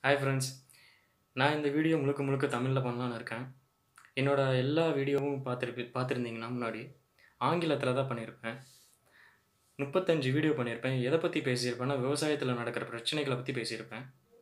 hi friends நான் இந்த video முழுக்க முழுக்க தமிழில் பண்ணலான்னு இருக்கேன் என்னோட எல்லா வீடியோவும் பார்த்துருப்பி பார்த்துருந்தீங்கன்னா முன்னாடி ஆங்கிலத்தில் தான் பண்ணியிருப்பேன் முப்பத்தஞ்சு வீடியோ பண்ணியிருப்பேன் எதை பற்றி பேசியிருப்பேன்னா விவசாயத்தில் நடக்கிற பிரச்சனைகளை பற்றி பேசியிருப்பேன்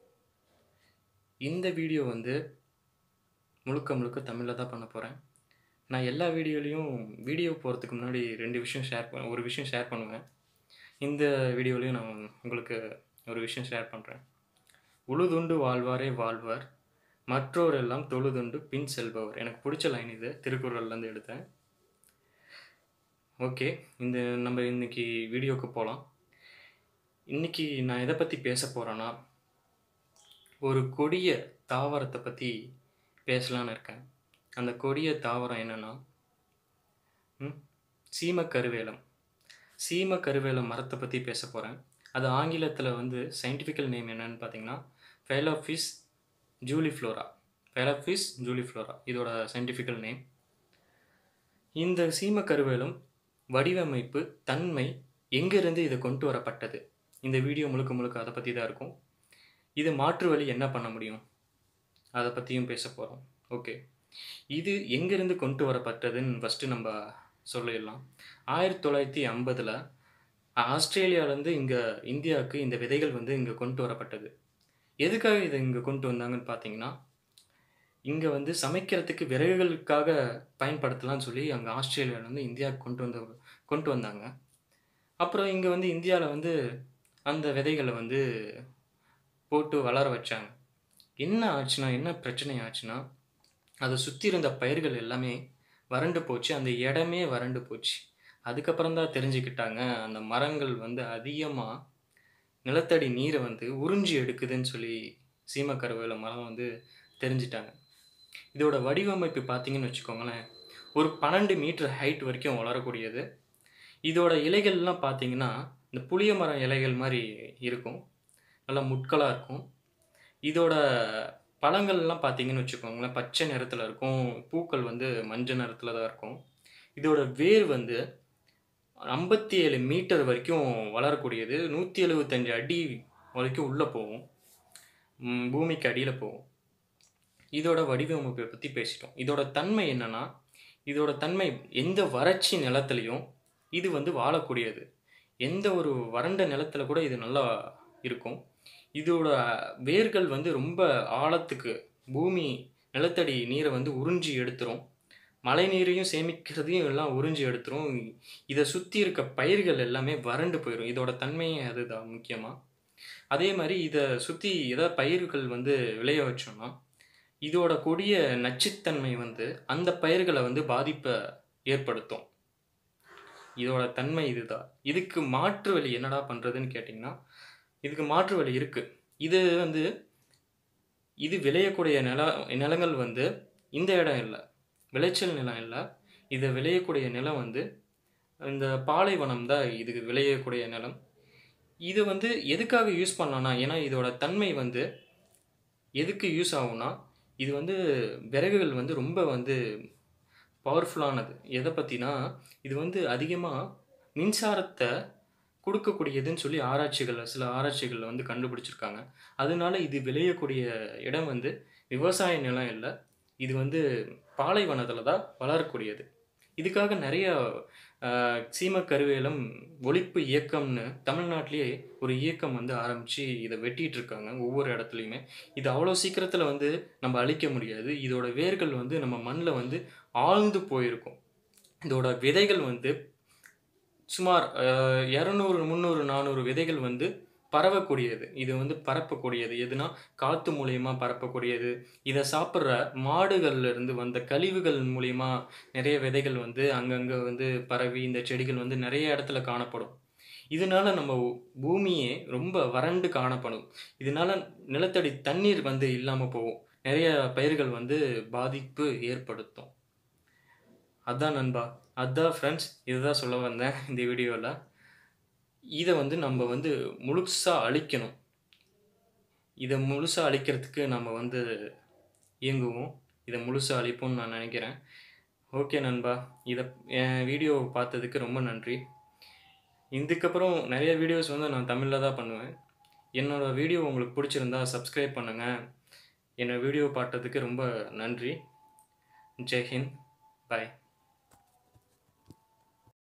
இந்த வீடியோ வந்து முழுக்க முழுக்க தமிழில் தான் பண்ண போகிறேன் நான் எல்லா வீடியோலையும் வீடியோ போகிறதுக்கு முன்னாடி ரெண்டு விஷயம் ஷேர் பண்ண ஒரு விஷயம் ஷேர் பண்ணுவேன் இந்த வீடியோலையும் நான் உங்களுக்கு ஒரு விஷயம் ஷேர் பண்ணுறேன் உழுதுண்டு வாழ்வாரே வாழ்வார் மற்றோர் எல்லாம் தொழுதுண்டு பின் செல்பவர் எனக்கு பிடிச்ச லைன் இது திருக்குறள்லேருந்து எடுத்தேன் ஓகே இந்த நம்ம இன்னைக்கு வீடியோக்கு போகலாம் இன்னைக்கு நான் எதை பற்றி பேச போகிறேன்னா ஒரு கொடிய தாவரத்தை பற்றி பேசலான்னு இருக்கேன் அந்த கொடிய தாவரம் என்னென்னா ம், சீம கருவேலம் சீம கருவேலம் மரத்தை பற்றி பேச போகிறேன் அது ஆங்கிலத்தில் வந்து சயின்டிஃபிக்கல் நேம் என்னன்னு பார்த்தீங்கன்னா ஃபெலோஃபிஸ் ஜூலிஃப்ளோரா ஃபெலோஃபிஸ் ஜூலிஃப்ளோரா இதோட சயின்டிஃபிக்கல் நேம் இந்த சீம கருவேலம் வடிவமைப்பு தன்மை எங்கிருந்து இது கொண்டு வரப்பட்டது இந்த வீடியோ முழுக்க முழுக்க அதை பற்றி தான் இருக்கும் இது மாற்று வழி என்ன பண்ண முடியும் அதை பற்றியும் பேச போகிறோம் ஓகே இது எங்கிருந்து கொண்டு வரப்பட்டதுன்னு ஃபஸ்ட்டு நம்ம சொல்லிடலாம் ஆயிரத்தி தொள்ளாயிரத்தி ஐம்பதில் ஆஸ்திரேலியாவிலேருந்து இங்கே இந்தியாவுக்கு இந்த விதைகள் வந்து இங்கே கொண்டு வரப்பட்டது எதுக்காக இதை இங்கே கொண்டு வந்தாங்கன்னு பார்த்தீங்கன்னா இங்கே வந்து சமைக்கிறதுக்கு விறகுகளுக்காக பயன்படுத்தலாம்னு சொல்லி அங்கே ஆஸ்திரேலியாவிலேருந்து இந்தியாவுக்கு கொண்டு வந்த கொண்டு வந்தாங்க அப்புறம் இங்கே வந்து இந்தியாவில் வந்து அந்த விதைகளை வந்து போட்டு வளர வச்சாங்க என்ன ஆச்சுன்னா என்ன பிரச்சனை ஆச்சுன்னா அதை சுற்றி இருந்த பயிர்கள் எல்லாமே வறண்டு போச்சு அந்த இடமே வறண்டு போச்சு அதுக்கப்புறம் தான் தெரிஞ்சுக்கிட்டாங்க அந்த மரங்கள் வந்து அதிகமாக நிலத்தடி நீரை வந்து உறிஞ்சி எடுக்குதுன்னு சொல்லி சீமக்கருவேல மரம் வந்து தெரிஞ்சிட்டாங்க இதோட வடிவமைப்பு பார்த்தீங்கன்னு வச்சுக்கோங்களேன் ஒரு பன்னெண்டு மீட்டர் ஹைட் வரைக்கும் வளரக்கூடியது இதோட இலைகள்லாம் பார்த்தீங்கன்னா இந்த புளிய மரம் இலைகள் மாதிரி இருக்கும் நல்லா முட்களாக இருக்கும் இதோட பழங்கள்லாம் பார்த்தீங்கன்னு வச்சுக்கோங்களேன் பச்சை நிறத்தில் இருக்கும் பூக்கள் வந்து மஞ்சள் நிறத்தில் தான் இருக்கும் இதோட வேர் வந்து ஐம்பத்தி ஏழு மீட்டர் வரைக்கும் வளரக்கூடியது நூற்றி எழுபத்தஞ்சு அடி வரைக்கும் உள்ளே போகும் ம், பூமிக்கு அடியில் போகும் இதோட வடிவமைப்பை பற்றி பேசிட்டோம் இதோட தன்மை என்னன்னா இதோட தன்மை எந்த வறட்சி நிலத்துலையும் இது வந்து வாழக்கூடியது எந்த ஒரு வறண்ட நிலத்துல கூட இது நல்லா இருக்கும் இதோட வேர்கள் வந்து ரொம்ப ஆழத்துக்கு பூமி நிலத்தடி நீரை வந்து உறிஞ்சி எடுத்துரும் மழை நீரையும் சேமிக்கிறதையும் எல்லாம் உறிஞ்சி எடுத்துரும் இதை சுற்றி இருக்க பயிர்கள் எல்லாமே வறண்டு போயிடும் இதோட தன்மையே அதுதான் முக்கியமாக அதே மாதிரி இதை சுற்றி எதாவது பயிர்கள் வந்து விளைய வச்சோம்னா இதோட கொடிய நச்சுத்தன்மை வந்து அந்த பயிர்களை வந்து பாதிப்பை ஏற்படுத்தும் இதோட தன்மை இதுதான் இதுக்கு மாற்று வழி என்னடா பண்ணுறதுன்னு கேட்டிங்கன்னா இதுக்கு மாற்று வழி இருக்குது இது வந்து இது விளையக்கூடிய நில நிலங்கள் வந்து இந்த இடம் இல்லை விளைச்சல் நிலம் இல்லை இது விளையக்கூடிய நிலம் வந்து இந்த பாலைவனம் தான் இதுக்கு விளையக்கூடிய நிலம் இது வந்து எதுக்காக யூஸ் பண்ணலாம்னா ஏன்னா இதோட தன்மை வந்து எதுக்கு யூஸ் ஆகும்னா இது வந்து விறகுகள் வந்து ரொம்ப வந்து பவர்ஃபுல்லானது எதை பற்றினா இது வந்து அதிகமாக மின்சாரத்தை கொடுக்கக்கூடியதுன்னு சொல்லி ஆராய்ச்சிகள் சில ஆராய்ச்சிகளில் வந்து கண்டுபிடிச்சிருக்காங்க அதனால இது விளையக்கூடிய இடம் வந்து விவசாய நிலம் இல்லை இது வந்து பாலைவனத்தில் தான் வளரக்கூடியது இதுக்காக நிறைய ஆஹ், சீம கருவேலம் ஒழிப்பு இயக்கம்னு தமிழ்நாட்டிலேயே ஒரு இயக்கம் வந்து ஆரம்பித்து இதை வெட்டிட்டு இருக்காங்க ஒவ்வொரு இடத்துலையுமே இது அவ்வளோ சீக்கிரத்தில் வந்து நம்ம அழிக்க முடியாது இதோட வேர்கள் வந்து நம்ம மண்ணில் வந்து ஆழ்ந்து போயிருக்கும் இதோட விதைகள் வந்து சுமார் இரநூறு முந்நூறு நானூறு விதைகள் வந்து பரவக்கூடியது இது வந்து பரப்பக்கூடியது எதுனா காற்று மூலியமா பரப்பக்கூடியது இதை சாப்பிட்ற மாடுகள்ல இருந்து வந்த கழிவுகள் மூலியமா நிறைய விதைகள் வந்து அங்கங்கே வந்து பரவி இந்த செடிகள் வந்து நிறைய இடத்துல காணப்படும் இதனால நம்ம பூமியே ரொம்ப வறண்டு காணப்படும் இதனால நிலத்தடி தண்ணீர் வந்து இல்லாமல் போகும் நிறைய பயிர்கள் வந்து பாதிப்பு ஏற்படுத்தும் அதான் நண்பா அதான் ஃப்ரெண்ட்ஸ் இதுதான் சொல்ல வந்தேன் இந்த வீடியோவில் இதை வந்து நம்ம வந்து முழுசாக அழிக்கணும் இதை முழுசாக அழிக்கிறதுக்கு நம்ம வந்து இயங்குவோம் இதை முழுசாக அழிப்போம்னு நான் நினைக்கிறேன் ஓகே நண்பா இதை என் வீடியோ பார்த்ததுக்கு ரொம்ப நன்றி இதுக்கப்புறம் நிறைய வீடியோஸ் வந்து நான் தமிழில் தான் பண்ணுவேன் என்னோட வீடியோ உங்களுக்கு பிடிச்சிருந்தா சப்ஸ்கிரைப் பண்ணுங்கள் என்னோட வீடியோ பார்த்ததுக்கு ரொம்ப நன்றி ஜெய்ஹிந்த் பாய்